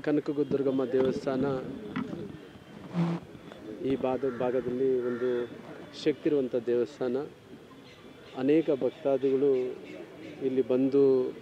ಕನಕಗು ದುರ್ಗಮ್ಮ ದೇವಸ್ಥಾನ ಈ ಭಾಗ ಭಾಗದಲ್ಲಿ ಒಂದು ಶಕ್ತಿ ಇರುವಂಥ ದೇವಸ್ಥಾನ ಅನೇಕ ಭಕ್ತಾದಿಗಳು ಇಲ್ಲಿ ಬಂದು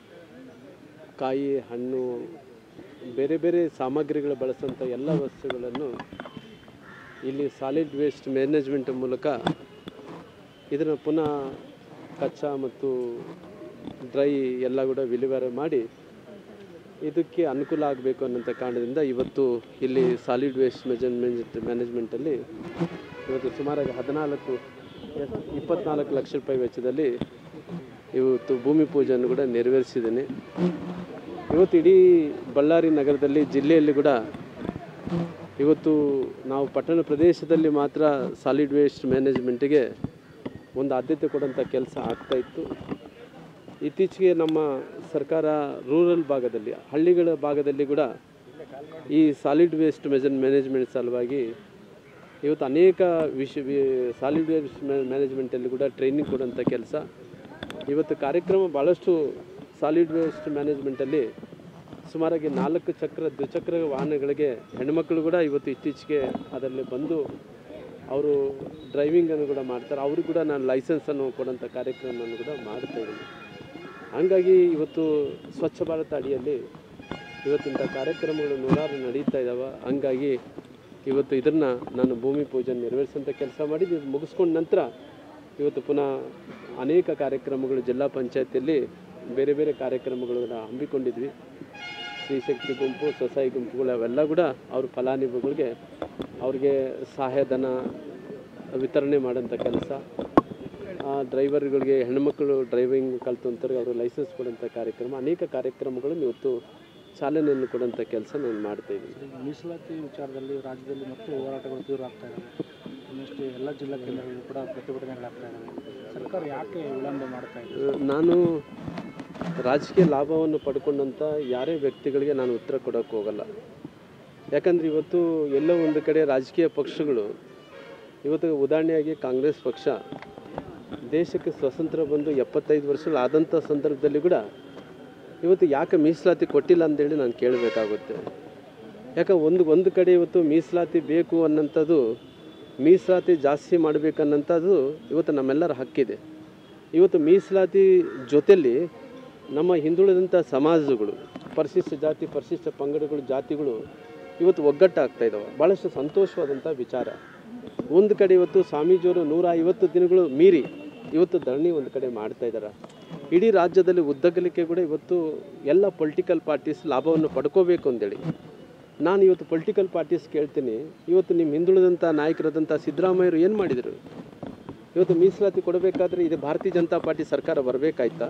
ಕಾಯಿ ಹಣ್ಣು ಬೇರೆ ಬೇರೆ ಸಾಮಗ್ರಿಗಳು ಬಳಸೋಂಥ ಎಲ್ಲ ವಸ್ತುಗಳನ್ನು ಇಲ್ಲಿ ಸಾಲಿಡ್ ವೇಸ್ಟ್ ಮ್ಯಾನೇಜ್ಮೆಂಟ್ ಮೂಲಕ ಇದನ್ನು ಪುನಃ ಕಚ್ಚಾ ಮತ್ತು ಡ್ರೈ ಎಲ್ಲ ಕೂಡ ವಿಲೇವಾರಿ ಮಾಡಿ ಇದಕ್ಕೆ ಅನುಕೂಲ ಆಗಬೇಕು ಅನ್ನೋಂಥ ಕಾರಣದಿಂದ ಇವತ್ತು ಇಲ್ಲಿ ಸಾಲಿಡ್ ವೇಸ್ಟ್ ಮೆಜರ್ಮೆಂಟ್ ಮ್ಯಾನೇಜ್ಮೆಂಟಲ್ಲಿ ಇವತ್ತು ಸುಮಾರಾಗಿ ಹದಿನಾಲ್ಕು ಎಷ್ಟು ಇಪ್ಪತ್ನಾಲ್ಕು ಲಕ್ಷ ರೂಪಾಯಿ ವೆಚ್ಚದಲ್ಲಿ ಇವತ್ತು ಭೂಮಿ ಪೂಜೆಯನ್ನು ಕೂಡ ನೆರವೇರಿಸಿದ್ದೇನೆ ಇವತ್ತು ಇಡೀ ಬಳ್ಳಾರಿ ನಗರದಲ್ಲಿ ಜಿಲ್ಲೆಯಲ್ಲಿ ಕೂಡ ಇವತ್ತು ನಾವು ಪಟ್ಟಣ ಪ್ರದೇಶದಲ್ಲಿ ಮಾತ್ರ ಸಾಲಿಡ್ ವೇಸ್ಟ್ ಮ್ಯಾನೇಜ್ಮೆಂಟಿಗೆ ಒಂದು ಆದ್ಯತೆ ಕೊಡೋಂಥ ಕೆಲಸ ಆಗ್ತಾ ಇತ್ತು ಇತ್ತೀಚೆಗೆ ನಮ್ಮ ಸರ್ಕಾರ ರೂರಲ್ ಭಾಗದಲ್ಲಿ ಹಳ್ಳಿಗಳ ಭಾಗದಲ್ಲಿ ಕೂಡ ಈ ಸಾಲಿಡ್ ವೇಸ್ಟ್ ಮೆಜರ್ ಮ್ಯಾನೇಜ್ಮೆಂಟ್ ಸಲುವಾಗಿ ಇವತ್ತು ಅನೇಕ ವಿಷ ಸಾಲಿಡ್ ವೇಸ್ಟ್ ಮ್ಯಾನೇಜ್ಮೆಂಟಲ್ಲಿ ಕೂಡ ಟ್ರೈನಿಂಗ್ ಕೊಡೋಂಥ ಕೆಲಸ ಇವತ್ತು ಕಾರ್ಯಕ್ರಮ ಭಾಳಷ್ಟು ಸಾಲಿಡ್ ವೇಸ್ಟ್ ಮ್ಯಾನೇಜ್ಮೆಂಟಲ್ಲಿ ಸುಮಾರಾಗಿ ನಾಲ್ಕು ಚಕ್ರ ದ್ವಿಚಕ್ರ ವಾಹನಗಳಿಗೆ ಹೆಣ್ಮಕ್ಳು ಕೂಡ ಇವತ್ತು ಇತ್ತೀಚೆಗೆ ಅದರಲ್ಲಿ ಬಂದು ಅವರು ಡ್ರೈವಿಂಗನ್ನು ಕೂಡ ಮಾಡ್ತಾರೆ ಅವರು ಕೂಡ ನಾನು ಲೈಸೆನ್ಸನ್ನು ಕೊಡೋಂಥ ಕಾರ್ಯಕ್ರಮವನ್ನು ಕೂಡ ಮಾಡ್ತಾ ಇದ್ದೀನಿ ಹಾಗಾಗಿ ಇವತ್ತು ಸ್ವಚ್ಛ ಭಾರತ ಅಡಿಯಲ್ಲಿ ಇವತ್ತಿಂಥ ಕಾರ್ಯಕ್ರಮಗಳು ನೂರಾರು ನಡೀತಾ ಇದ್ದಾವೆ ಹಂಗಾಗಿ ಇವತ್ತು ಇದನ್ನು ನಾನು ಭೂಮಿ ಪೂಜೆ ನೆರವೇರಿಸೋಂಥ ಕೆಲಸ ಮಾಡಿದ್ದು ಇದು ಮುಗಿಸ್ಕೊಂಡ ನಂತರ ಇವತ್ತು ಪುನಃ ಅನೇಕ ಕಾರ್ಯಕ್ರಮಗಳು ಜಿಲ್ಲಾ ಪಂಚಾಯತಿಯಲ್ಲಿ ಬೇರೆ ಬೇರೆ ಕಾರ್ಯಕ್ರಮಗಳನ್ನ ಹಮ್ಮಿಕೊಂಡಿದ್ವಿ ಸ್ತ್ರೀಶಕ್ತಿ ಗುಂಪು ಸ್ವಸಹಾಯ ಗುಂಪುಗಳು ಅವೆಲ್ಲ ಕೂಡ ಅವ್ರ ಫಲಾನುಭವಿಗಳಿಗೆ ಅವ್ರಿಗೆ ಸಹಾಯಧನ ವಿತರಣೆ ಮಾಡೋಂಥ ಕೆಲಸ ಆ ಡ್ರೈವರ್ಗಳಿಗೆ ಹೆಣ್ಮಕ್ಳು ಡ್ರೈವಿಂಗ್ ಕಲ್ತಂತಾರೆ ಅವರು ಲೈಸೆನ್ಸ್ ಕೊಡೋಂಥ ಕಾರ್ಯಕ್ರಮ ಅನೇಕ ಕಾರ್ಯಕ್ರಮಗಳನ್ನು ಇವತ್ತು ಚಾಲನೆಯನ್ನು ಕೊಡೋಂಥ ಕೆಲಸ ನಾನು ಮಾಡ್ತಾ ಇದ್ದೀನಿ ಮೀಸಲಾತಿ ವಿಚಾರದಲ್ಲಿ ರಾಜ್ಯದಲ್ಲಿ ಮತ್ತೆ ಹೋರಾಟಗಳು ತೀವ್ರ ಆಗ್ತಾ ಇದ್ದಾವೆ ಇನ್ನಷ್ಟು ಎಲ್ಲ ಜಿಲ್ಲಾ ಕೇಂದ್ರಗಳು ಕೂಡ ಪ್ರತಿಭಟನೆಗಳಾಗ್ತಾ ಇದ್ದಾವೆ ಸರ್ಕಾರ ಯಾಕೆ ವಿಳಂಬ ಮಾಡ್ತಾ ಇದೆ ನಾನು ರಾಜಕೀಯ ಲಾಭವನ್ನು ಪಡ್ಕೊಂಡಂಥ ಯಾರೇ ವ್ಯಕ್ತಿಗಳಿಗೆ ನಾನು ಉತ್ತರ ಕೊಡೋಕ್ಕೆ ಹೋಗಲ್ಲ ಯಾಕಂದರೆ ಇವತ್ತು ಎಲ್ಲೋ ಒಂದು ಕಡೆ ರಾಜಕೀಯ ಪಕ್ಷಗಳು ಇವತ್ತು ಉದಾಹರಣೆಯಾಗಿ ಕಾಂಗ್ರೆಸ್ ಪಕ್ಷ ದೇಶಕ್ಕೆ ಸ್ವತಂತ್ರ ಬಂದು ಎಪ್ಪತ್ತೈದು ವರ್ಷಗಳಾದಂಥ ಸಂದರ್ಭದಲ್ಲಿ ಕೂಡ ಇವತ್ತು ಯಾಕೆ ಮೀಸಲಾತಿ ಕೊಟ್ಟಿಲ್ಲ ಅಂತೇಳಿ ನಾನು ಕೇಳಬೇಕಾಗುತ್ತೆ ಯಾಕೆ ಒಂದು ಒಂದು ಕಡೆ ಇವತ್ತು ಮೀಸಲಾತಿ ಬೇಕು ಅನ್ನೋಂಥದ್ದು ಮೀಸಲಾತಿ ಜಾಸ್ತಿ ಮಾಡಬೇಕನ್ನೋಂಥದ್ದು ಇವತ್ತು ನಮ್ಮೆಲ್ಲರ ಹಕ್ಕಿದೆ ಇವತ್ತು ಮೀಸಲಾತಿ ಜೊತೆಯಲ್ಲಿ ನಮ್ಮ ಹಿಂದುಳಿದಂಥ ಸಮಾಜಗಳು ಪರಿಶಿಷ್ಟ ಜಾತಿ ಪರಿಶಿಷ್ಟ ಪಂಗಡಗಳು ಜಾತಿಗಳು ಇವತ್ತು ಒಗ್ಗಟ್ಟಾಗ್ತಾ ಇದ್ದಾವೆ ಭಾಳಷ್ಟು ಸಂತೋಷವಾದಂಥ ವಿಚಾರ ಒಂದು ಕಡೆ ಇವತ್ತು ಸ್ವಾಮೀಜಿಯವರು ನೂರ ಐವತ್ತು ದಿನಗಳು ಮೀರಿ ಇವತ್ತು ಧರಣಿ ಒಂದು ಕಡೆ ಮಾಡ್ತಾ ಇದ್ದಾರೆ ಇಡೀ ರಾಜ್ಯದಲ್ಲಿ ಉದ್ದಗಲಿಕ್ಕೆ ಕೂಡ ಇವತ್ತು ಎಲ್ಲ ಪೊಲಿಟಿಕಲ್ ಪಾರ್ಟೀಸ್ ಲಾಭವನ್ನು ಪಡ್ಕೋಬೇಕು ಅಂತೇಳಿ ನಾನು ಇವತ್ತು ಪೊಲಿಟಿಕಲ್ ಪಾರ್ಟೀಸ್ ಕೇಳ್ತೀನಿ ಇವತ್ತು ನಿಮ್ಮ ಹಿಂದುಳಿದಂಥ ನಾಯಕರಾದಂಥ ಸಿದ್ದರಾಮಯ್ಯರು ಏನು ಮಾಡಿದರು ಇವತ್ತು ಮೀಸಲಾತಿ ಕೊಡಬೇಕಾದ್ರೆ ಇದು ಭಾರತೀಯ ಜನತಾ ಪಾರ್ಟಿ ಸರ್ಕಾರ ಬರಬೇಕಾಯ್ತಾ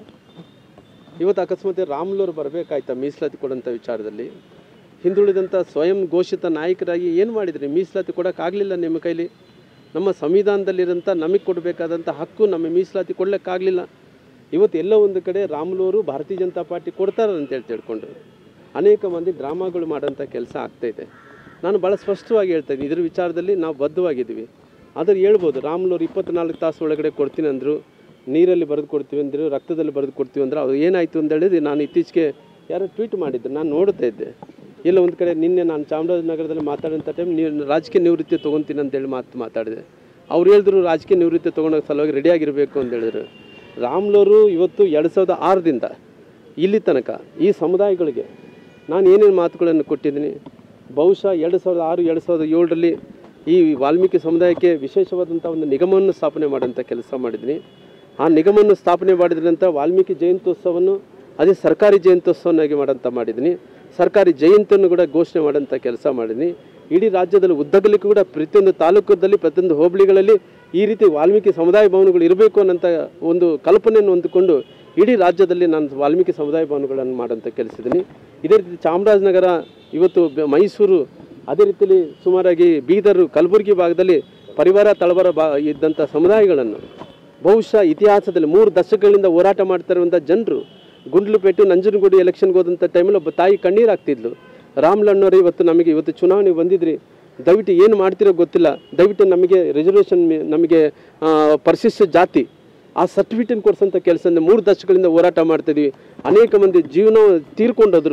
ಇವತ್ತು ಅಕಸ್ಮಾತ್ ರಾಮ್ಲೂರು ಬರಬೇಕಾಯ್ತಾ ಮೀಸಲಾತಿ ಕೊಡೋಂಥ ವಿಚಾರದಲ್ಲಿ ಹಿಂದುಳಿದಂಥ ಸ್ವಯಂ ಘೋಷಿತ ನಾಯಕರಾಗಿ ಏನು ಮಾಡಿದ್ರಿ ಮೀಸಲಾತಿ ಕೊಡೋಕ್ಕಾಗಲಿಲ್ಲ ನಿಮ್ಮ ಕೈಲಿ ನಮ್ಮ ಸಂವಿಧಾನದಲ್ಲಿರೋಂಥ ನಮಗೆ ಕೊಡಬೇಕಾದಂಥ ಹಕ್ಕು ನಮ್ಮ ಮೀಸಲಾತಿ ಕೊಡಲಿಕ್ಕಾಗಲಿಲ್ಲ ಇವತ್ತು ಎಲ್ಲೋ ಒಂದು ಕಡೆ ರಾಮ್ಲೂರು ಭಾರತೀಯ ಜನತಾ ಪಾರ್ಟಿ ಕೊಡ್ತಾರೆ ಅಂತೇಳಿ ತಿಳ್ಕೊಂಡು ಅನೇಕ ಮಂದಿ ಡ್ರಾಮಾಗಳು ಮಾಡೋಂಥ ಕೆಲಸ ಆಗ್ತಾಯಿದೆ ನಾನು ಭಾಳ ಸ್ಪಷ್ಟವಾಗಿ ಹೇಳ್ತಾ ಇದ್ದೀನಿ ಇದ್ರ ವಿಚಾರದಲ್ಲಿ ನಾವು ಬದ್ಧವಾಗಿದ್ದೀವಿ ಆದ್ರೆ ಹೇಳ್ಬೋದು ರಾಮ್ಲೂರು ಇಪ್ಪತ್ನಾಲ್ಕು ತಾಸು ಒಳಗಡೆ ಕೊಡ್ತೀನಿ ಅಂದರು ನೀರಲ್ಲಿ ಬರೆದು ಕೊಡ್ತೀವಿ ಅಂದರು ರಕ್ತದಲ್ಲಿ ಬರೆದು ಕೊಡ್ತೀವಿ ಅಂದ್ರೆ ಅದು ಏನಾಯಿತು ಅಂತ ಹೇಳಿದ್ರೆ ನಾನು ಇತ್ತೀಚೆಗೆ ಯಾರೋ ಟ್ವೀಟ್ ಮಾಡಿದ್ರು ನಾನು ನೋಡ್ತಾ ಇದ್ದೆ ಇಲ್ಲ ಒಂದು ಕಡೆ ನಿನ್ನೆ ನಾನು ಚಾಮರಾಜನಗರದಲ್ಲಿ ಮಾತಾಡೋಂಥ ಟೈಮ್ ನೀವು ರಾಜಕೀಯ ನಿವೃತ್ತಿ ತೊಗೊತೀನಿ ಅಂತೇಳಿ ಮಾತು ಮಾತಾಡಿದೆ ಅವ್ರು ಹೇಳಿದ್ರು ರಾಜಕೀಯ ನಿವೃತ್ತಿ ತೊಗೊಳೋ ಸಲುವಾಗಿ ರೆಡಿಯಾಗಿರಬೇಕು ಅಂತ ಹೇಳಿದ್ರು ರಾಮ್ಲೂರು ಇವತ್ತು ಎರಡು ಸಾವಿರದ ಆರರಿಂದ ಇಲ್ಲಿ ತನಕ ಈ ಸಮುದಾಯಗಳಿಗೆ ನಾನು ಏನೇನು ಮಾತುಗಳನ್ನು ಕೊಟ್ಟಿದ್ದೀನಿ ಬಹುಶಃ ಎರಡು ಸಾವಿರದ ಆರು ಎರಡು ಸಾವಿರದ ಏಳರಲ್ಲಿ ಈ ವಾಲ್ಮೀಕಿ ಸಮುದಾಯಕ್ಕೆ ವಿಶೇಷವಾದಂಥ ಒಂದು ನಿಗಮವನ್ನು ಸ್ಥಾಪನೆ ಮಾಡೋಂಥ ಕೆಲಸ ಮಾಡಿದ್ದೀನಿ ಆ ನಿಗಮವನ್ನು ಸ್ಥಾಪನೆ ಮಾಡಿದ್ರಂತ ವಾಲ್ಮೀಕಿ ಜಯಂತ್ಯೋತ್ಸವವನ್ನು ಅದೇ ಸರ್ಕಾರಿ ಜಯಂತ್ಯೋತ್ಸವನಾಗಿ ಮಾಡೋಂಥ ಮಾಡಿದ್ದೀನಿ ಸರ್ಕಾರಿ ಜಯಂತಿಯನ್ನು ಕೂಡ ಘೋಷಣೆ ಮಾಡೋಂಥ ಕೆಲಸ ಮಾಡಿದ್ದೀನಿ ಇಡೀ ರಾಜ್ಯದಲ್ಲಿ ಉದ್ದಗಲಿಕ್ಕೂ ಕೂಡ ಪ್ರತಿಯೊಂದು ತಾಲೂಕದಲ್ಲಿ ಪ್ರತಿಯೊಂದು ಹೋಬಳಿಗಳಲ್ಲಿ ಈ ರೀತಿ ವಾಲ್ಮೀಕಿ ಸಮುದಾಯ ಭವನಗಳು ಇರಬೇಕು ಅನ್ನೋಂಥ ಒಂದು ಕಲ್ಪನೆಯನ್ನು ಹೊಂದಿಕೊಂಡು ಇಡೀ ರಾಜ್ಯದಲ್ಲಿ ನಾನು ವಾಲ್ಮೀಕಿ ಸಮುದಾಯ ಭವನಗಳನ್ನು ಮಾಡೋಂಥ ಕೆಲಸಿದ್ದೀನಿ ಇದೇ ರೀತಿ ಚಾಮರಾಜನಗರ ಇವತ್ತು ಬೆ- ಮೈಸೂರು ಅದೇ ರೀತಿಯಲ್ಲಿ ಸುಮಾರಾಗಿ ಬೀದರು ಕಲಬುರಗಿ ಭಾಗದಲ್ಲಿ ಪರಿವಾರ ತಳಬರ ಬಾ ಇದ್ದಂಥ ಸಮುದಾಯಗಳನ್ನು ಬಹುಶಃ ಇತಿಹಾಸದಲ್ಲಿ ಮೂರು ದಶಕಗಳಿಂದ ಹೋರಾಟ ಮಾಡ್ತಾ ಇರುವಂಥ ಜನರು ಗುಂಡ್ಲುಪೇಟು ನಂಜನಗೂಡು ಎಲೆಕ್ಷನ್ಗೆ ಹೋದಂಥ ಟೈಮಲ್ಲಿ ಒಬ್ಬ ತಾಯಿ ಕಣ್ಣೀರು ಆಗ್ತಿದ್ಲು ರಾಮ್ಲಣ್ಣವರು ಇವತ್ತು ನಮಗೆ ಇವತ್ತು ಚುನಾವಣೆ ಬಂದಿದ್ರಿ ದಯವಿಟ್ಟು ಏನು ಮಾಡ್ತಿರೋ ಗೊತ್ತಿಲ್ಲ ದಯವಿಟ್ಟು ನಮಗೆ ರಿಸರ್ವೇಷನ್ ನಮಗೆ ಆ, ಪರಿಶಿಷ್ಟ ಜಾತಿ ಆ ಸರ್ಟಿಫಿಕೇಟ್ ಕೊಡ್ಸೋಂಥ ಕೆಲಸ ಮೂರು ದಶಕಗಳಿಂದ ಹೋರಾಟ ಮಾಡ್ತಿದ್ವಿ ಅನೇಕ ಮಂದಿ ಜೀವನ ತೀರ್ಕೊಂಡೋದ್ರು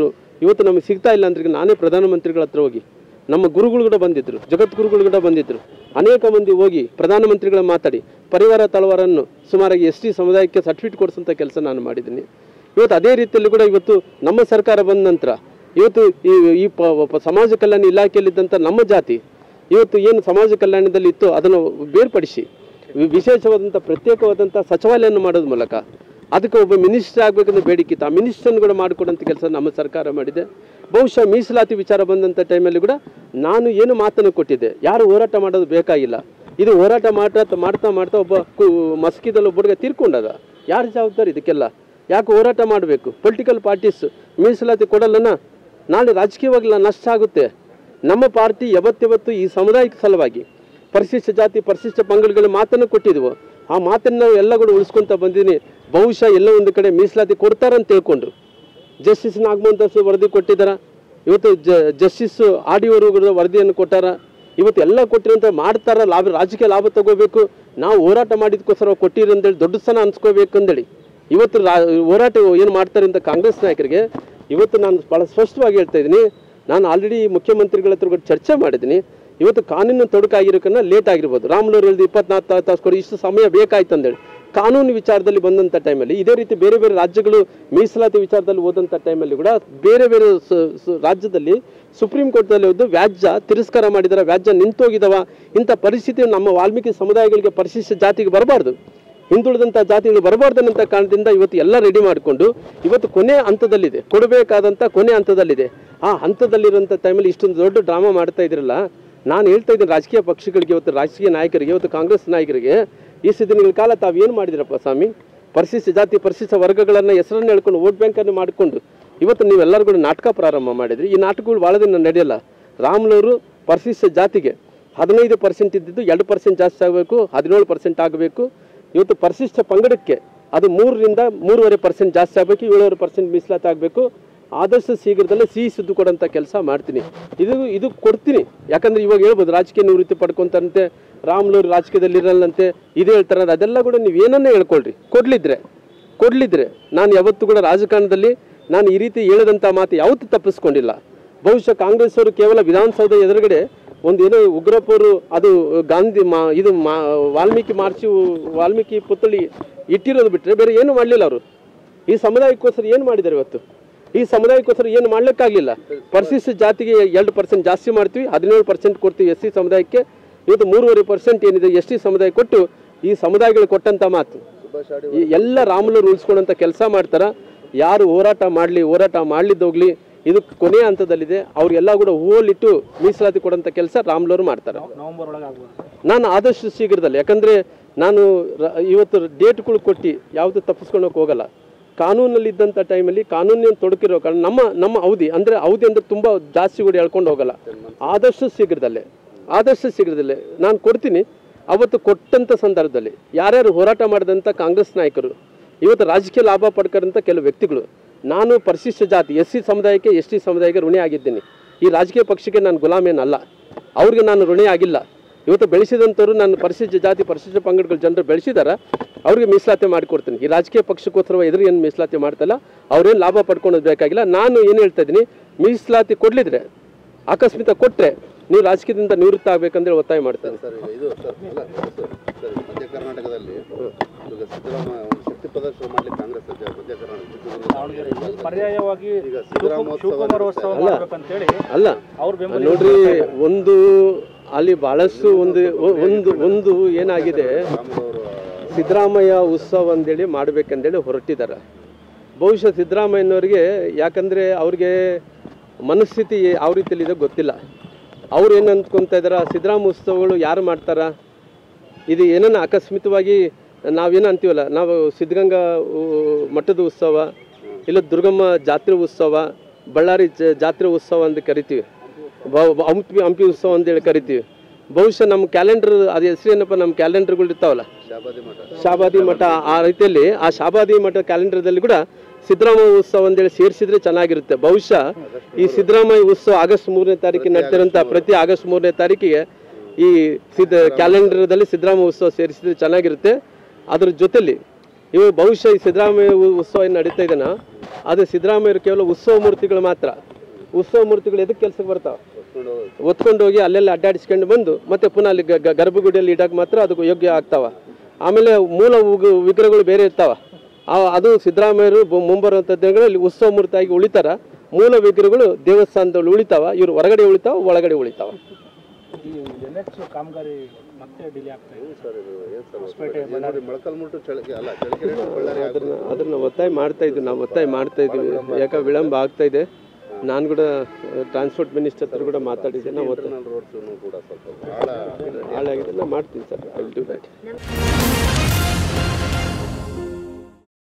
ಇವತ್ತು ನಮಗೆ ಸಿಗ್ತಾ ಇಲ್ಲ ಅಂದ್ರೆ ಈಗ ನಾನೇ ಪ್ರಧಾನಮಂತ್ರಿಗಳ ಹತ್ರ ಹೋಗಿ ನಮ್ಮ ಗುರುಗಳು ಕೂಡ ಬಂದಿದ್ರು ಜಗದ್ಗುರುಗಳು ಕೂಡ ಬಂದಿದ್ರು ಅನೇಕ ಮಂದಿ ಹೋಗಿ ಪ್ರಧಾನಮಂತ್ರಿಗಳ ಮಾತಾಡಿ ಪರಿವಾರ ತಳವಾರನ್ನು ಸುಮಾರಾಗಿ ಎಸ್ ಟಿ ಸಮುದಾಯಕ್ಕೆ ಸರ್ಟಿಫಿಕೇಟ್ ಕೊಡಿಸೋಂಥ ಕೆಲಸ ನಾನು ಮಾಡಿದ್ದೀನಿ ಇವತ್ತು ಅದೇ ರೀತಿಯಲ್ಲಿ ಕೂಡ ಇವತ್ತು ನಮ್ಮ ಸರ್ಕಾರ ಬಂದ ನಂತರ ಇವತ್ತು ಈ ಈ ಪ- ಪ- ಸಮಾಜ ಕಲ್ಯಾಣ ಇಲಾಖೆಯಲ್ಲಿದ್ದಂಥ ನಮ್ಮ ಜಾತಿ ಇವತ್ತು ಏನು ಸಮಾಜ ಕಲ್ಯಾಣದಲ್ಲಿ ಇತ್ತು ಅದನ್ನು ಬೇರ್ಪಡಿಸಿ ವಿ- ವಿಶೇಷವಾದಂಥ ಪ್ರತ್ಯೇಕವಾದಂಥ ಸಚಿವಾಲಯವನ್ನು ಮಾಡೋದ್ರ ಮೂಲಕ ಅದಕ್ಕೆ ಒಬ್ಬ ಮಿನಿಸ್ಟರ್ ಆಗಬೇಕಂತ ಬೇಡಿಕೆ ಇತ್ತು ಆ ಮಿನಿಸ್ಟರ್ನ ಕೂಡ ಮಾಡಿಕೊಡೋಂಥ ಕೆಲಸ ನಮ್ಮ ಸರ್ಕಾರ ಮಾಡಿದೆ ಬಹುಶಃ ಮೀಸಲಾತಿ ವಿಚಾರ ಬಂದಂಥ ಟೈಮಲ್ಲಿ ಕೂಡ ನಾನು ಏನು ಮಾತನ್ನು ಕೊಟ್ಟಿದ್ದೆ ಯಾರು ಹೋರಾಟ ಮಾಡೋದು ಬೇಕಾಗಿಲ್ಲ ಇದು ಹೋರಾಟ ಮಾಡ್ತಾ ಮಾಡ್ತಾ ಮಾಡ್ತಾ ಒಬ್ಬ ಕು ಮಸ್ಕಿದಲ್ಲಿ ಒಬ್ಬ ಹುಡುಗ ತೀರ್ಕೊಂಡದ ಯಾರು ಜವಾಬ್ದಾರಿ ಇದಕ್ಕೆಲ್ಲ ಯಾಕೆ ಹೋರಾಟ ಮಾಡಬೇಕು ಪೊಲಿಟಿಕಲ್ ಪಾರ್ಟೀಸ್ ಮೀಸಲಾತಿ ಕೊಡಲ್ಲನ ನಾಳೆ ರಾಜಕೀಯವಾಗಿ ನಷ್ಟ ಆಗುತ್ತೆ ನಮ್ಮ ಪಾರ್ಟಿ ಯಾವತ್ತಿವತ್ತು ಈ ಸಮುದಾಯಕ್ಕೆ ಸಲುವಾಗಿ ಪರಿಶಿಷ್ಟ ಜಾತಿ ಪರಿಶಿಷ್ಟ ಪಂಗಡಗಳ ಮಾತನ್ನು ಕೊಟ್ಟಿದ್ವು ಆ ಮಾತನ್ನು ನಾವು ಎಲ್ಲ ಕೂಡ ಉಳಿಸ್ಕೊಂತ ಬಂದಿದ್ದೀನಿ ಬಹುಶಃ ಎಲ್ಲ ಒಂದು ಕಡೆ ಮೀಸಲಾತಿ ಕೊಡ್ತಾರಂತ ತಿಳ್ಕೊಂಡು ಜಸ್ಟಿಸ್ ನಾಗಮೋಹನ್ ದಾಸ್ ವರದಿ ಕೊಟ್ಟಿದ್ದಾರ ಇವತ್ತು ಜ ಜಸ್ಟಿಸ್ ಆಡಿಯೋರು ಕೂಡ ವರದಿಯನ್ನು ಕೊಟ್ಟಾರ ಇವತ್ತು ಎಲ್ಲ ಕೊಟ್ಟಿರಂತ ಮಾಡ್ತಾರ ಲಾಭ ರಾಜಕೀಯ ಲಾಭ ತಗೋಬೇಕು ನಾವು ಹೋರಾಟ ಮಾಡಿದ್ಕೋಸ್ಕರ ಕೊಟ್ಟಿರಿ ಅಂತೇಳಿ ದೊಡ್ಡ ಸ್ಥಾನ ಅನ್ಸ್ಕೋಬೇಕು ಅಂದೇಳಿ ಇವತ್ತು ರಾ ಹೋರಾಟ ಏನು ಮಾಡ್ತಾರೆ ಅಂತ ಕಾಂಗ್ರೆಸ್ ನಾಯಕರಿಗೆ ಇವತ್ತು ನಾನು ಭಾಳ ಸ್ಪಷ್ಟವಾಗಿ ಹೇಳ್ತಾ ಇದ್ದೀನಿ ನಾನು ಆಲ್ರೆಡಿ ಮುಖ್ಯಮಂತ್ರಿಗಳ ಹತ್ರ ಕೂಡ ಚರ್ಚೆ ಮಾಡಿದ್ದೀನಿ ಇವತ್ತು ಕಾನೂನು ತೊಡಕಾಗಿರೋಕನ್ನ ಲೇಟ್ ಆಗಿರ್ಬೋದು ರಾಮ್ಲೂರ್ ಹೇಳಿದ ಇಪ್ಪತ್ನಾಲ್ಕು ತಾಸು ಕೊಡಿ ಇಷ್ಟು ಸಮಯ ಬೇಕಾಯ್ತು ಅಂದೇಳಿ ಕಾನೂನು ವಿಚಾರದಲ್ಲಿ ಬಂದಂಥ ಟೈಮಲ್ಲಿ ಇದೇ ರೀತಿ ಬೇರೆ ಬೇರೆ ರಾಜ್ಯಗಳು ಮೀಸಲಾತಿ ವಿಚಾರದಲ್ಲಿ ಹೋದಂಥ ಟೈಮಲ್ಲಿ ಕೂಡ ಬೇರೆ ಬೇರೆ ಸ- ಸ- ರಾಜ್ಯದಲ್ಲಿ ಸುಪ್ರೀಂ ಕೋರ್ಟ್ದಲ್ಲಿ ಹೋದ್ದು ವ್ಯಾಜ್ಯ ತಿರಸ್ಕಾರ ಮಾಡಿದಾರ ವ್ಯಾಜ್ಯ ನಿಂತೋಗಿದವ ಇಂಥ ಪರಿಸ್ಥಿತಿ ನಮ್ಮ ವಾಲ್ಮೀಕಿ ಸಮುದಾಯಗಳಿಗೆ ಪರಿಶಿಷ್ಟ ಜಾತಿಗೆ ಬರಬಾರ್ದು ಹಿಂದುಳಿದಂಥ ಜಾತಿಗಳು ಬರಬಾರ್ದು ಅನ್ನೋ ಕಾರಣದಿಂದ ಇವತ್ತು ಎಲ್ಲ ರೆಡಿ ಮಾಡಿಕೊಂಡು ಇವತ್ತು ಕೊನೆ ಹಂತದಲ್ಲಿದೆ ಕೊಡಬೇಕಾದಂಥ ಕೊನೆ ಹಂತದಲ್ಲಿದೆ ಆ ಹಂತದಲ್ಲಿರುವಂಥ ಟೈಮಲ್ಲಿ ಇಷ್ಟೊಂದು ದೊಡ್ಡ ಡ್ರಾಮಾ ಮಾಡ್ತಾ ಇದ್ರಲ್ಲ ನಾನು ಹೇಳ್ತಾ ಇದ್ದೀನಿ ರಾಜಕೀಯ ಪಕ್ಷಗಳಿಗೆ ಇವತ್ತು ರಾಜಕೀಯ ನಾಯಕರಿಗೆ ಇವತ್ತು ಕಾಂಗ್ರೆಸ್ ನಾಯಕರಿಗೆ ಇಷ್ಟು ದಿನಗಳ ಕಾಲ ತಾವು ಏನು ಮಾಡಿದಿರಪ್ಪ ಸ್ವಾಮಿ ಪರಿಶಿಷ್ಟ ಜಾತಿ ಪರಿಶಿಷ್ಟ ವರ್ಗಗಳನ್ನು ಹೆಸರನ್ನು ಹೇಳ್ಕೊಂಡು ವೋಟ್ ಬ್ಯಾಂಕನ್ನು ಮಾಡಿಕೊಂಡು ಇವತ್ತು ನೀವೆಲ್ಲರೂ ಕೂಡ ನಾಟಕ ಪ್ರಾರಂಭ ಮಾಡಿದ್ರಿ ಈ ನಾಟಕಗಳು ಭಾಳ ದಿನ ನಡೆಯಲ್ಲ ರಾಮ್ಲೂರು ಪರಿಶಿಷ್ಟ ಜಾತಿಗೆ ಹದಿನೈದು ಪರ್ಸೆಂಟ್ ಇದ್ದಿದ್ದು ಎರಡು ಪರ್ಸೆಂಟ್ ಜಾಸ್ತಿ ಆಗಬೇಕು ಹದಿನೇಳು ಪರ್ಸೆಂಟ್ ಆಗಬೇಕು ಇವತ್ತು ಪರಿಶಿಷ್ಟ ಪಂಗಡಕ್ಕೆ ಅದು ಮೂರರಿಂದ ಮೂರುವರೆ ಪರ್ಸೆಂಟ್ ಜಾಸ್ತಿ ಆಗಬೇಕು ಏಳುವರೆ ಪರ್ಸೆಂಟ್ ಮೀಸಲಾತಿ ಆಗಬೇಕು ಆದಷ್ಟು ಶೀಘ್ರದಲ್ಲೇ ಸಿಹಿ ಸುದ್ದು ಕೊಡೋಂಥ ಕೆಲಸ ಮಾಡ್ತೀನಿ ಇದು ಇದು ಕೊಡ್ತೀನಿ ಯಾಕಂದ್ರೆ ಇವಾಗ ಹೇಳ್ಬೋದು ರಾಜಕೀಯ ನಿವೃತ್ತಿ ಪಡ್ಕೊಂತಂತೆ ರಾಮ್ಲೂರು ರಾಜಕೀಯದಲ್ಲಿ ಇರಲ್ಲಂತೆ ಇದು ಹೇಳ್ತಾರೆ ಅದೆಲ್ಲ ಕೂಡ ನೀವು ಏನನ್ನೇ ಹೇಳ್ಕೊಳ್ರಿ ಕೊಡ್ಲಿದ್ರೆ ಕೊಡ್ಲಿದ್ರೆ ನಾನು ಯಾವತ್ತೂ ಕೂಡ ರಾಜಕಾರಣದಲ್ಲಿ ನಾನು ಈ ರೀತಿ ಹೇಳದಂಥ ಮಾತು ಯಾವತ್ತೂ ತಪ್ಪಿಸ್ಕೊಂಡಿಲ್ಲ ಬಹುಶಃ ಕಾಂಗ್ರೆಸ್ ಅವರು ಕೇವಲ ವಿಧಾನಸೌಧ ಎದುರುಗಡೆ ಒಂದು ಏನೋ ಉಗ್ರಪ್ಪರು ಅದು ಗಾಂಧಿ ಮಾ ಇದು ಮಾ ವಾಲ್ಮೀಕಿ ಮಾರ್ಚಿ ವಾಲ್ಮೀಕಿ ಪುತ್ಥಳಿ ಇಟ್ಟಿರೋದು ಬಿಟ್ಟರೆ ಬೇರೆ ಏನು ಮಾಡಲಿಲ್ಲ ಅವರು ಈ ಸಮುದಾಯಕ್ಕೋಸ್ಕರ ಏನು ಮಾಡಿದ್ದಾರೆ ಇವತ್ತು ಈ ಸಮುದಾಯಕ್ಕೋಸ್ಕರ ಏನು ಮಾಡ್ಲಿಕ್ಕಾಗಲಿಲ್ಲ ಪರಿಶಿಷ್ಟ ಜಾತಿಗೆ ಎರಡು ಪರ್ಸೆಂಟ್ ಜಾಸ್ತಿ ಮಾಡ್ತೀವಿ ಹದಿನೇಳು ಪರ್ಸೆಂಟ್ ಕೊಡ್ತೀವಿ ಎಸ್ ಸಿ ಸಮುದಾಯಕ್ಕೆ ಇವತ್ತು ಮೂರುವರೆ ಪರ್ಸೆಂಟ್ ಏನಿದೆ ಎಸ್ ಟಿ ಸಮುದಾಯ ಕೊಟ್ಟು ಈ ಸಮುದಾಯಗಳು ಕೊಟ್ಟಂಥ ಮಾತು ಈ ಎಲ್ಲ ರಾಮುಲು ಉಳಿಸ್ಕೊಳ್ಳೋಂಥ ಕೆಲಸ ಮಾಡ್ತಾರ ಯಾರು ಹೋರಾಟ ಮಾಡಲಿ ಹೋರಾಟ ಮಾಡ್ಲಿದ್ದೋಗ್ಲಿ ಇದು ಕೊನೆಯ ಹಂತದಲ್ಲಿದೆ ಅವ್ರಿಗೆಲ್ಲ ಕೂಡ ಹೂವಲ್ಲಿಟ್ಟು ಮೀಸಲಾತಿ ಕೊಡೋಂಥ ಕೆಲಸ ರಾಮ್ಲೂರು ಮಾಡ್ತಾರೆ ನವೆಂಬರ್ ಒಳಗೆ ಆಗ್ಬೋದು ನಾನು ಆದಷ್ಟು ಶೀಘ್ರದಲ್ಲಿ ಯಾಕಂದರೆ ನಾನು ರ- ಇವತ್ತು ಡೇಟ್ಗಳು ಕೊಟ್ಟು ಯಾವುದು ತಪ್ಪಿಸ್ಕೊಳಕ್ಕೆ ಹೋಗಲ್ಲ ಕಾನೂನಲ್ಲಿದ್ದಂಥ ಟೈಮಲ್ಲಿ ಕಾನೂನಿನ ತೊಡಕಿರೋ ಕಾರಣ ನಮ್ಮ ನಮ್ಮ ಅವಧಿ ಅಂದರೆ ಅವಧಿ ಅಂದರೆ ತುಂಬ ಜಾಸ್ತಿ ಕೂಡ ಹೇಳ್ಕೊಂಡು ಹೋಗಲ್ಲ ಆದಷ್ಟು ಶೀಘ್ರದಲ್ಲೇ ಆದಷ್ಟು ಶೀಘ್ರದಲ್ಲೇ ನಾನು ಕೊಡ್ತೀನಿ ಅವತ್ತು ಕೊಟ್ಟಂಥ ಸಂದರ್ಭದಲ್ಲಿ ಯಾರ್ಯಾರು ಹೋರಾಟ ಮಾಡಿದಂಥ ಕಾಂಗ್ರೆಸ್ ನಾಯಕರು ಇವತ್ತು ರಾಜಕೀಯ ಲಾಭ ಪಡ್ಕೊಂಡಂಥ ಕೆಲವು ವ್ಯಕ್ತಿಗಳು ನಾನು ಪರಿಶಿಷ್ಟ ಜಾತಿ ಎಸ್ ಸಿ ಸಮುದಾಯಕ್ಕೆ ಎಸ್ ಟಿ ಸಮುದಾಯಕ್ಕೆ ಋಣಿ ಆಗಿದ್ದೀನಿ ಈ ರಾಜಕೀಯ ಪಕ್ಷಕ್ಕೆ ನಾನು ಗುಲಾಮೇನಲ್ಲ ಅವ್ರಿಗೆ ನಾನು ಋಣಿ ಆಗಿಲ್ಲ ಇವತ್ತು ಬೆಳೆಸಿದಂಥವ್ರು ನಾನು ಪರಿಶಿಷ್ಟ ಜಾತಿ ಪರಿಶಿಷ್ಟ ಪಂಗಡಗಳ ಜನರು ಬೆಳೆಸಿದಾರ ಅವ್ರಿಗೆ ಮೀಸಲಾತಿ ಮಾಡಿಕೊಡ್ತೀನಿ ಈ ರಾಜಕೀಯ ಪಕ್ಷಕ್ಕೋಸ್ಕರ ಎದುರು ಏನು ಮೀಸಲಾತಿ ಮಾಡ್ತಲ್ಲ ಅವ್ರೇನು ಲಾಭ ಪಡ್ಕೊಳೋದು ಬೇಕಾಗಿಲ್ಲ ನಾನು ಏನು ಹೇಳ್ತಾ ಇದ್ದೀನಿ ಮೀಸಲಾತಿ ಕೊಡ್ಲಿದ್ರೆ ಅಕಸ್ಮಾತ್ ಕೊಟ್ಟರೆ ನೀವು ರಾಜಕೀಯದಿಂದ ನಿವೃತ್ತ ಆಗ್ಬೇಕಂದೇಳಿ ಒತ್ತಾಯ ಮಾಡ್ತೇನೆ ಸರ್ ಈಗ ಇದು ಸರ್ ಅಲ್ಲ ಸರ್ ಸರ್ ಮಧ್ಯ ಕರ್ನಾಟಕದಲ್ಲಿ ಈಗ ಸಿದ್ದರಾಮಯ್ಯ ಒಂದು ಶಕ್ತಿ ಪ್ರದರ್ಶನ ಮಾಡ್ಲಿಕ್ಕೆ ಕಾಂಗ್ರೆಸ್ ಸಜ್ಜ ಮಧ್ಯ ಕರ್ನಾಟಕ ದಾವಣಗೆರೆ ಪರ್ಯಾಯವಾಗಿ ಈಗ ಶಿವಕು- ಸಿದ್ದರಾಮೋತ್ಸವ ಶಿವಕುಮಾರ್ ಉತ್ಸವ ಅಲ್ಲ. ಮಾಡ್ಬೇಕಂತೇಳಿ ಅಲ್ಲ ಅವ್ರ ಬೆಂಬಲ ನೋಡ್ರಿ ಒಂದು ಅಲ್ಲಿ ಬಹಳಷ್ಟು ಒಂದು ಒಂದು ಒಂದು ಏನಾಗಿದೆ ರಾಮುಲವರು ಸಿದ್ದರಾಮಯ್ಯ ಉತ್ಸವ ಅಂದೇಳಿ ಮಾಡ್ಬೇಕಂದೇಳಿ ಹೊರಟಿದ್ದಾರೆ ಬಹುಶಃ ಸಿದ್ದರಾಮಯ್ಯನವ್ರಿಗೆ ಯಾಕಂದರೆ ಅವ್ರಿಗೆ ಮನಸ್ಥಿತಿ ಯಾವ ರೀತಿಯಲ್ಲಿದೆ ಗೊತ್ತಿಲ್ಲ ಅವ್ರು ಏನು ಅಂದ್ಕೊತಾ ಇದಾರೆ ಸಿದ್ದರಾಮ ಉತ್ಸವಗಳು ಯಾರು ಮಾಡ್ತಾರ ಇದು ಏನನ್ನ ಅಕಸ್ಮಿತವಾಗಿ ನಾವೇನು ಅಂತೀವಲ್ಲ ನಾವು ಸಿದ್ಧಗಂಗಾ ಉ- ಮಠದ ಉತ್ಸವ ಇಲ್ಲ ದುರ್ಗಮ್ಮ ಜಾತ್ರೆ ಉತ್ಸವ ಬಳ್ಳಾರಿ ಜ- ಜಾತ್ರೆ ಉತ್ಸವ ಅಂತ ಕರಿತೀವಿ ಬ- ಬ- ಹಂಪಿ ಹಂಪಿ ಉತ್ಸವ ಅಂತೇಳಿ ಕರಿತೀವಿ ಬಹುಶಃ ನಮ್ಮ ಕ್ಯಾಲೆಂಡರ್ ಅದು ಹೆಸರೇನಪ್ಪ ನಮ್ಮ ಕ್ಯಾಲೆಂಡರ್ಗಳು ಇರ್ತಾವಲ್ಲ ಶಾಬಾದಿ ಮಠ ಶಾಬಾದಿ ಮಠ ಆ ರೀತಿಯಲ್ಲಿ ಆ ಶಾಬಾದಿ ಮಠ ಕ್ಯಾಲೆಂಡರ್ದಲ್ಲಿ ಕೂಡ ಸಿದ್ದರಾಮಯ್ಯ ಉತ್ಸವ ಅಂತೇಳಿ ಸೇರಿಸಿದ್ರೆ ಚೆನ್ನಾಗಿರುತ್ತೆ ಬಹುಶಃ ಈ ಸಿದ್ದರಾಮಯ್ಯ ಉತ್ಸವ ಆಗಸ್ಟ್ ಮೂರನೇ ತಾರೀಕಿಗೆ ನಡ್ತಿರೋಂಥ ಪ್ರತಿ ಆಗಸ್ಟ್ ಮೂರನೇ ತಾರೀಕಿಗೆ ಈ ಸಿದ್ದ ಕ್ಯಾಲೆಂಡರ್ದಲ್ಲಿ ಸಿದ್ದರಾಮಯ್ಯ ಉತ್ಸವ ಸೇರಿಸಿದ್ರೆ ಚೆನ್ನಾಗಿರುತ್ತೆ ಅದ್ರ ಜೊತೆಲಿ ಇವು ಬಹುಶಃ ಈ ಸಿದ್ದರಾಮಯ್ಯ ಉ- ಉತ್ಸವ ಏನು ನಡೀತಾ ಇದೆನಾ ಅದು ಸಿದ್ದರಾಮಯ್ಯರು ಕೇವಲ ಉತ್ಸವ ಮೂರ್ತಿಗಳು ಮಾತ್ರ ಉತ್ಸವ ಮೂರ್ತಿಗಳು ಎದಕ್ಕೆ ಕೆಲಸಕ್ಕೆ ಬರ್ತಾವೆ ಹೊತ್ಕೊಂಡು ಒತ್ಕೊಂಡು ಹೋಗಿ ಅಲ್ಲೆಲ್ಲ ಅಡ್ಡಾಡಿಸ್ಕೊಂಡು ಬಂದು ಮತ್ತೆ ಪುನಃ ಅಲ್ಲಿ ಗ- ಗ- ಗರ್ಭಗುಡಿಯಲ್ಲಿ ಇಡಕ್ಕೆ ಮಾತ್ರ ಅದಕ್ಕೆ ಯೋಗ್ಯ ಆಗ್ತಾವ ಆಮೇಲೆ ಮೂಲ ಉಗ್- ವಿಗ್ರಹಗಳು ಬೇರೆ ಇರ್ತಾವ ಆ- ಅದು ಸಿದ್ದರಾಮಯ್ಯರು ಬ- ಮುಂಬರುವಂಥ ದಿನಗಳಲ್ಲಿ ಉತ್ಸವ ಮೂರ್ತಿಯಾಗಿ ಉಳಿತಾರ ಮೂಲ ವಿಗ್ರಹಗಳು ದೇವಸ್ಥಾನದಲ್ಲಿ ಉಳಿತಾವ ಇವರು ಹೊರಗಡೆ ಉಳಿತಾವ ಒಳಗಡೆ ಉಳಿತಾವ ಈ ಎನ್ ಎಚ್ ಕಾಮಗಾರಿ ಮತ್ತೆ ಡಿಲೇ ಆಗ್ತಾ ಇದೆ ಸರ್ ಇದು ಏನು ಸರ್ ಹೊಸಪೇಟೆ, ಏನು ನೋಡಿ ಮೊಳಕಾಲ್ಮುಟ್ಟು ಚಳಕೆ ಅಲ್ಲ ಚಳಕೆರೆ to ಬಳ್ಳಾರಿ ಆಗೋದು ಅದನ್ನ ಅದನ್ನ ಒತ್ತಾಯ ಮಾಡ್ತಾ ಇದ್ವಿ ನಾವು ಒತ್ತಾಯ ಮಾಡ್ತಾ ಇದ್ದೀವಿ ಯಾಕೆ ವಿಳಂಬ ಆಗ್ತಾ ಇದೆ ನಾನು ಕೂಡ ಟ್ರಾನ್ಸ್ಪೋರ್ಟ್ ಮಿನಿಸ್ಟರ್ ಹತ್ರ ಕೂಡ ಮಾತಾಡಿದ್ದೆ ನಾವು ಒತ್ತಾಯ ಇಂಟರ್ನಲ್ ರೋಡ್ಸ್ ಕೂಡ ಸ್ವಲ್ಪ ಭಾಳ ಹಾಳಾಗಿದೆ ನಾನು ಮಾಡ್ತೀನಿ sir I will do that